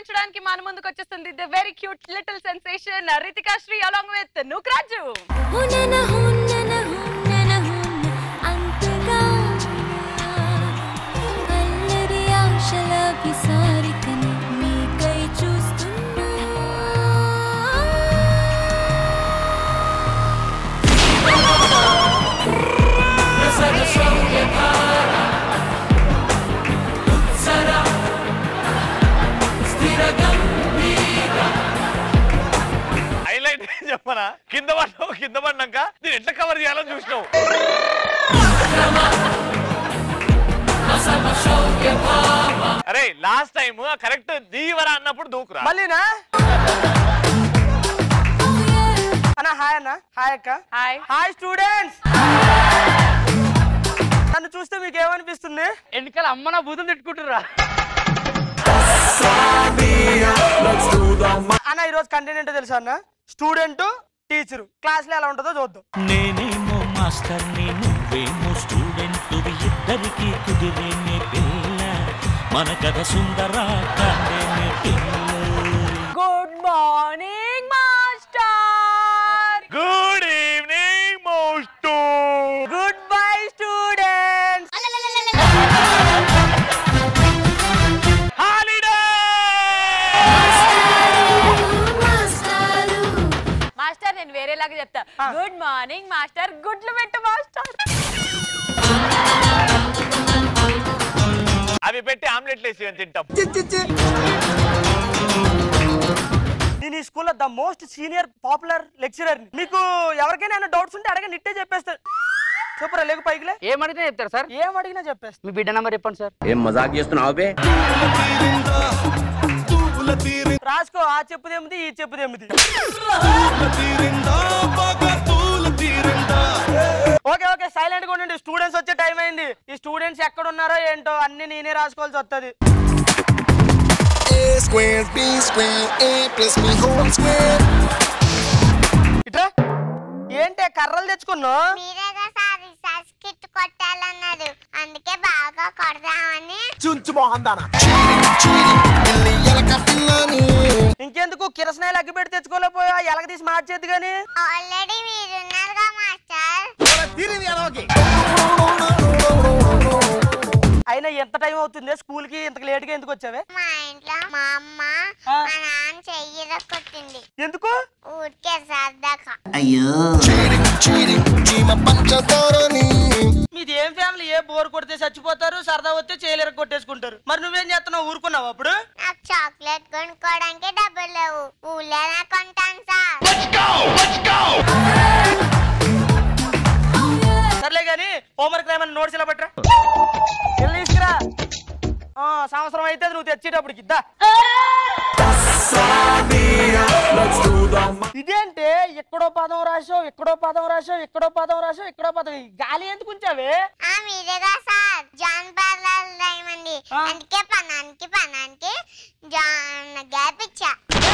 పంచడానికి మన ముందుకు వచ్చేస్తుంది the very cute little sensation Ritika Sri along with నుక్రాజు హునన హునన హునన హున అంతగా అల్లరి ఆశల పిసారికని మీకై చూస్తున్నా హైలైట్ ఏం చెప్పనా కింద పడ్డావు కింద పడినాక నేను ఎట్లా కవర్ చేయాలని చూసినావు అరే లాస్ట్ టైం కరెక్ట్ దీవరా అన్నప్పుడు దూకురా మళ్ళీనా అన్న హాయ్ అన్న హాయ్ అక్క హాయ్ హాయ్ స్టూడెంట్స్ నన్ను చూస్తే మీకు ఏమనిపిస్తుంది ఎన్నికల అమ్మ నా బూతులు తిట్టుకుంటురా అన్న ఈరోజు కంటెంట్ ఏంటో తెలుసా అన్న స్టూడెంట్ టీచర్ క్లాస్ లో ఎలా ఉంటుందో చూద్దాం నేనేమో మాస్టర్ని నువ్వేమో స్టూడెంట్ ఇద్దరికి కుదిరేనే పిల్ల మన కథ సుందర కాండేనే పిల్ల good morning master good evening most goodbye students holiday master నేను వేరేలాగా చెప్తా గుడ్ మార్నింగ్ మాస్టర్ గుడ్లు పెట్టు మాస్టర్ అవి పెట్టి ఆమ్లెట్లు వేసి తింటాం నేను ఈ స్కూల్లో the most senior popular lecturer మీకు ఎవరికైనా డౌట్స్ ఉంటే అడగ నిట్టే చెప్పేస్తాను చెప్పరా లేకు పైకిలే ఏమడిగితే చెప్తారు సార్ ఏం అడిగినా చెప్పేస్తా మీ బిడ్డ నంబర్ చెప్పండి సార్ ఏం మజాక్ చేస్తున్నావు బే రాసుకో ఆ చెప్పుదేమిది ఈ చెప్పుదేమిది ఓకే ఓకే సైలెంట్ గా ఉండండి స్టూడెంట్స్ వచ్చే టైం అయింది ఈ స్టూడెంట్స్ ఎక్కడ ఉన్నారో ఏంటో అన్ని నేనే రాసుకోవాల్సి వస్తుంది A square, B square, A plus B whole square. ఇట్రా ఏంటి కర్రలు తెచ్చుకున్నావు మీరేగా సార్ రీసెర్చ్ కిట్ కొట్టాలన్నారు అందుకే బాగా కొడదామని Cheating, cheating, పిల్లి ఎలక పిల్లని. ఇంకెందుకు కిరసనాయలు అగ్గి పెట్టి తెచ్చుకోలేకపోయా ఎలగ తీసి మార్చేది కానీ ఆల్రెడీ మీరున్నారుగా మాస్టర్ అయినా ఎంత టైం అవుతుంది స్కూల్ కి ఇంత లేట్ గా ఎందుకు వచ్చావే మా ఇంట్లో మా అమ్మ ఆ. మా నాన్న చెయ్యి కొట్టింది ఎందుకు ఊరికే సరదాకా Cheating, cheating, చీమ పంచదారని. మీది ఏం ఫ్యామిలీ ఏ బోర్ కొడితే చచ్చిపోతారు సరదా వస్తే చేయలేరు కొట్టేసుకుంటారు మరి నువ్వేం చేస్తున్నావు ఊరుకున్నావు అప్పుడు నాకు చాక్లెట్ కొనుక్కోవడానికి డబ్బులు లేవు ఊళ్ళోనే కొంటాను సార్ సర్లే గాని హోంవర్క్ రాయమని నోట్స్ ఇలా పట్టరా వెళ్ళి తీసుకురా ఆ, సంవత్సరం అయితే నువ్వు తెచ్చేటప్పటికి ఇద్దా ఇదేంటే ఎక్కడో పదం రాసావు ఎక్కడో పదం రాసావు ఎక్కడో పదం రాసావు ఎక్కడో పదం ఈ గాలి ఎందుకు ఉంచావే ఆ మీరేగా సార్ జాన్ పార్లర్ రాయమండి ఆ. అందుకే పనానికి పనానికి జాన్ గ్యాప్ ఇచ్చా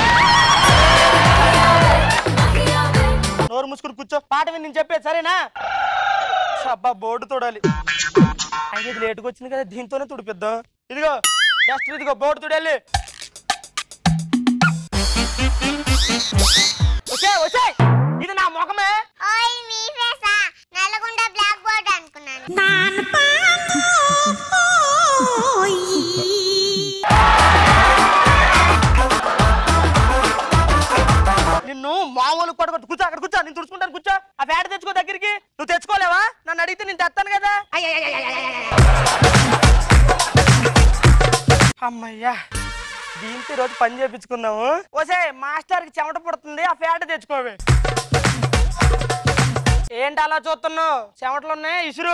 నోరు మూసుకుని కూర్చో పాట విని నేను చెప్పేది సరేనా అబ్బా బోర్డు తోడాలి అయితే ఇది లేటుగా వచ్చింది కదా దీంతోనే తుడిపిద్దాం ఇదిగో డస్ట్ ఇదిగో బోర్డు తుడాలి వచ్చే వచ్చే ఇది నా ముఖమే ఓయ్ మీ ఫేసా నల్లగుండ బ్లాక్ బోర్డ్ అనుకున్నాను నిన్ను మామూలు కొడగొట్టు కూర్చో అక్కడ కూర్చో నేను తుడుచుకుంటాను కూర్చో ఆ పేడ తెచ్చుకో దగ్గరికి నువ్వు తెచ్చుకోలేవా నన్ను అడిగితే నేను తెస్తాను కదా అమ్మయ్యా దీంతో ఈరోజు పని చేపించుకుందాము ఓసే మాస్టర్ కి చెమట పుడుతుంది ఆ పేడ తెచ్చుకోవే ఏంటి అలా చూస్తున్నావు చెమటలు ఉన్నాయి ఇసురు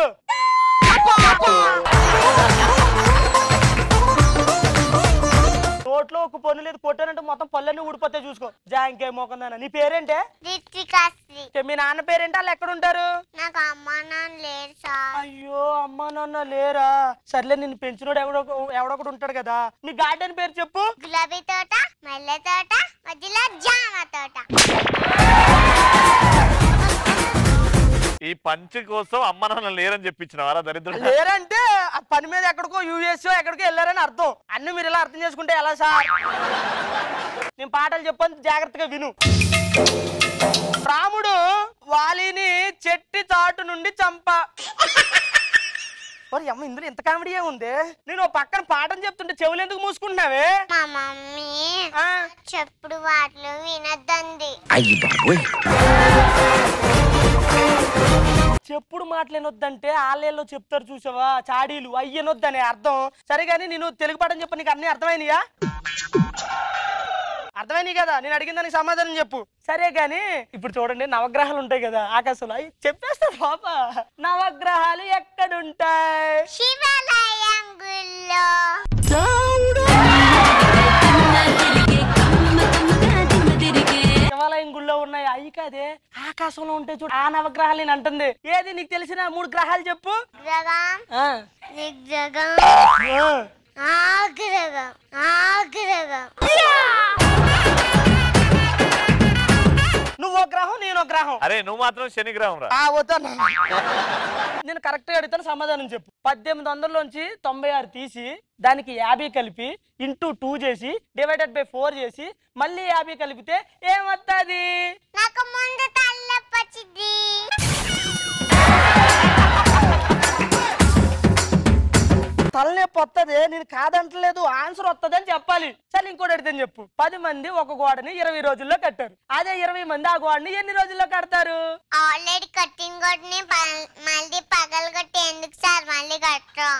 నోట్లో ఒక పన్ను లేదు కొట్టానంటే మొత్తం పళ్ళన్నీ ఊడిపోతే చూసుకో జాంకే మోకందాన నీ పేరేంటే రిత్వికాశ్రీ ఏ, మీ నాన్న పేరేంటి వాళ్ళు ఎక్కడ ఉంటారు నాకు అమ్మ నాన్న లేరు సార్ అయ్యో అమ్మా నాన్న లేరా సర్లే నిన్ను పెంచినోడు ఎవడో ఎవడొకడు ఉంటాడు కదా నీ గార్డెన్ పేరు చెప్పు గులాబీ తోట మల్లె తోట మధ్యలో జామ తోట ఈ పంచ్ కోసం అమ్మ నాన్న లేరని చెప్పించినవారా దరిద్రుడు లేరంటే ఆ పని మీద ఎక్కడికో యూఎస్ ఎక్కడికో వెళ్ళారని అర్థం అన్ని మీరు ఇలా అర్థం చేసుకుంటే ఎలా సార్ నేను పాటలు చెప్పని జాగ్రత్తగా విను రాముడు వాలిని చెట్టి చాటు నుండి చంప మరి అమ్మ ఇందులో ఇంత కామెడీయే ఉంది నేను ఓ పక్కన పాఠం చెప్తుంటే చెవులు ఎందుకు మూసుకుంటున్నావే మా మమ్మీ ఆ, చెప్పుడు వాటిలో వినద్దంది చెప్పుడు మాటలేనొద్దంటే ఆలయాల్లో చెప్తారు చూసావా చాడీలు అయ్యనొద్దనే అర్థం సరే కానీ నేను తెలుగు పాఠం చెప్ప నీకు అన్ని అర్థమైనయా అర్థమైనవి కదా నేను అడిగిన దానికి సమాధానం చెప్పు సరే కానీ ఇప్పుడు చూడండి నవగ్రహాలు ఉంటాయి కదా ఆకాశంలో అవి చెప్పేస్తా పాప నవగ్రహాలు ఎక్కడుంటాయి శివాలయం గుళ్ళో శివాలయం గుళ్ళో ఉన్నాయి అవి కాదే ఆకాశంలో ఉంటాయి చూడు ఆ నవగ్రహాలు నేను అంటుంది ఏది నీకు తెలిసిన మూడు గ్రహాలు చెప్పు గ్రహం ఆ, దిగ్గ్రహం ఆ. ఆగ్రహం ఆగ్రహం నువ్వు ఒక గ్రహం నేను ఒక గ్రహం అరే నువ్వు మాత్రం శనిగ్రహం రా ఆ వద్దన్నా నేను కరెక్ట్ గా అడుగుతాను సమాధానం చెప్పు పద్దెనిమిది వందలలోంచి తొంభై ఆరు తీసి దానికి యాభై కలిపి ఇంటూ టూ చేసి డివైడెడ్ బై ఫోర్ చేసి మళ్ళీ యాభై కలిపితే ఏమవుతుంది నాకు ముందు తల్లొప్పొచ్చింది తలనొప్పి వస్తుంది నేను కాదంటలేదు ఆన్సర్ వస్తుంది అని చెప్పాలి సరే ఇంకోటి అడిగితే చెప్పు పది మంది ఒక గోడని ఇరవై రోజుల్లో కట్టారు అదే ఇరవై మంది ఆ గోడని ఎన్ని రోజుల్లో కడతారు ఆల్రెడీ కట్టిన కొట్టిని మళ్ళీ పగలు కొట్టి ఎందుకు సార్ మళ్ళీ కట్టం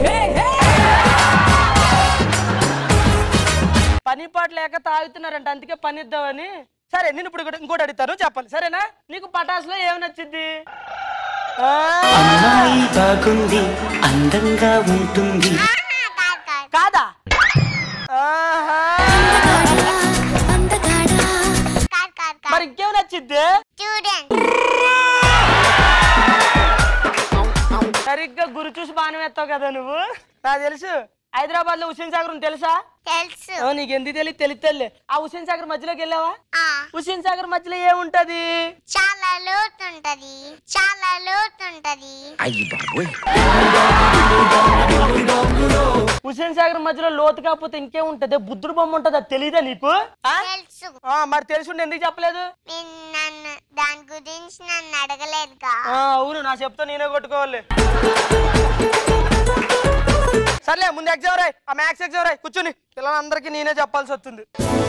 పని పాట లేక తాగుతున్నారంట అందుకే పని ఇద్దామని సరే నేను ఇప్పుడు ఇంకోటి- ఇంకోటి అడుగుతాను చెప్పాలి సరేనా నీకు పటాసులో ఏమి నచ్చింది ఆ, అమ్మాయి బాగుంది అందంగా ఉంటుంది ఆహా, కాదు కాదు కాదా ఆహా. కాదు కాదు కాదు మరి ఇంకేమి నచ్చింది స్టూడెంట్ సరిగ్గా గురి చూసి బాగానే వేస్తావు కదా నువ్వు నాకు తెలుసు హైదరాబాద్ లో హుసేన్ సాగర్ ఉంది తెలుసా తెలుసు ఓ, నీకు ఎందుకు తెలియదు తెలుస్తలే ఆ హుసేన్ సాగర్ మధ్యలోకి వెళ్ళావా ఆ, హుసేన్ సాగర్ మధ్యలో ఏముంటది చాలా లోతుంటది చాలా లోతుంటది హుసేన్ సాగర్ మధ్యలో లోతు కాకపోతే ఇంకేముంటది బుద్ధుడు బొమ్మ ఉంటది అది తెలియదా నీకు ఆ? తెలుసు ఆ, మరి తెలిసి ఉండి ఎందుకు చెప్పలేదు మీరు నన్ను దాని గురించి నన్ను అడగలేదుగా ఆ, అవును నా చెప్తా నేనే కొట్టుకోవాలి సర్లే ముందు ఎగ్జామ్ రాయ్ ఆ మ్యాథ్స్ ఎగ్జామ్ రాయ్ కూర్చుని పిల్లలందరికీ నేనే చెప్పాల్సి వస్తుంది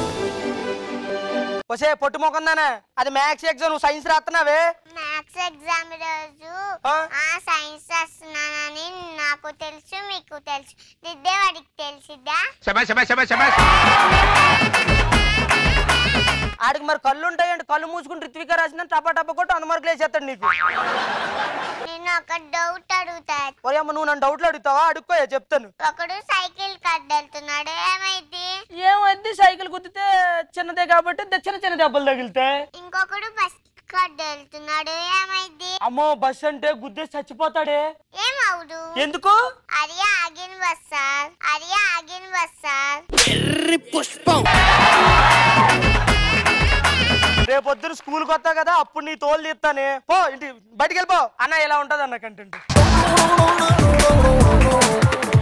వసే పొట్టు మొకందానా అది మ్యాథ్స్ ఎగ్జామ్ నువ్వు సైన్స్ రాస్తున్నావే మ్యాథ్స్ ఎగ్జామ్ రోజు ఆ? ఆ సైన్స్ రాస్తున్నానని నాకు తెలుసు మీకు తెలుసు దిద్దేవాడికి తెలిసిద్దా ఆడికి మరి కళ్ళు ఉంటాయండి కళ్ళు మూసుకుని రిత్విక రాసిన టపా టపా కొట్టు వంద మార్కులు వేసేస్తాడు నీకు నేను ఒక డౌట్ అడుగుతా ఒరే అమ్మ నువ్వు నన్ను డౌట్లు అడుగుతావా అడుక్కోయా చెప్తాను ఒకడు సైకిల్ కడ్డెళ్తున్నాడు ఏమైంది ఏమైంది సైకిల్ గుద్దితే చిన్నదే కాబట్టి ద- చిన్న చిన్న దెబ్బలు తగిలితాయి ఇంకొకడు బస్ కడ్డెళ్తున్నాడు ఏమైంది అమ్మో బస్ అంటే గుద్దేసి చచ్చిపోతాడే ఏమవుడు ఎందుకు అది ఆగిన బస్ సార్ అది ఆగిన బస్ సార్ రేపొద్దున స్కూల్ కొత్త కదా అప్పుడు నీ తోలు తీస్తానే పో ఇంటి బయటికి వెళ్ళిపో అన్న ఇలా ఉంటది అన్న కంటెంట్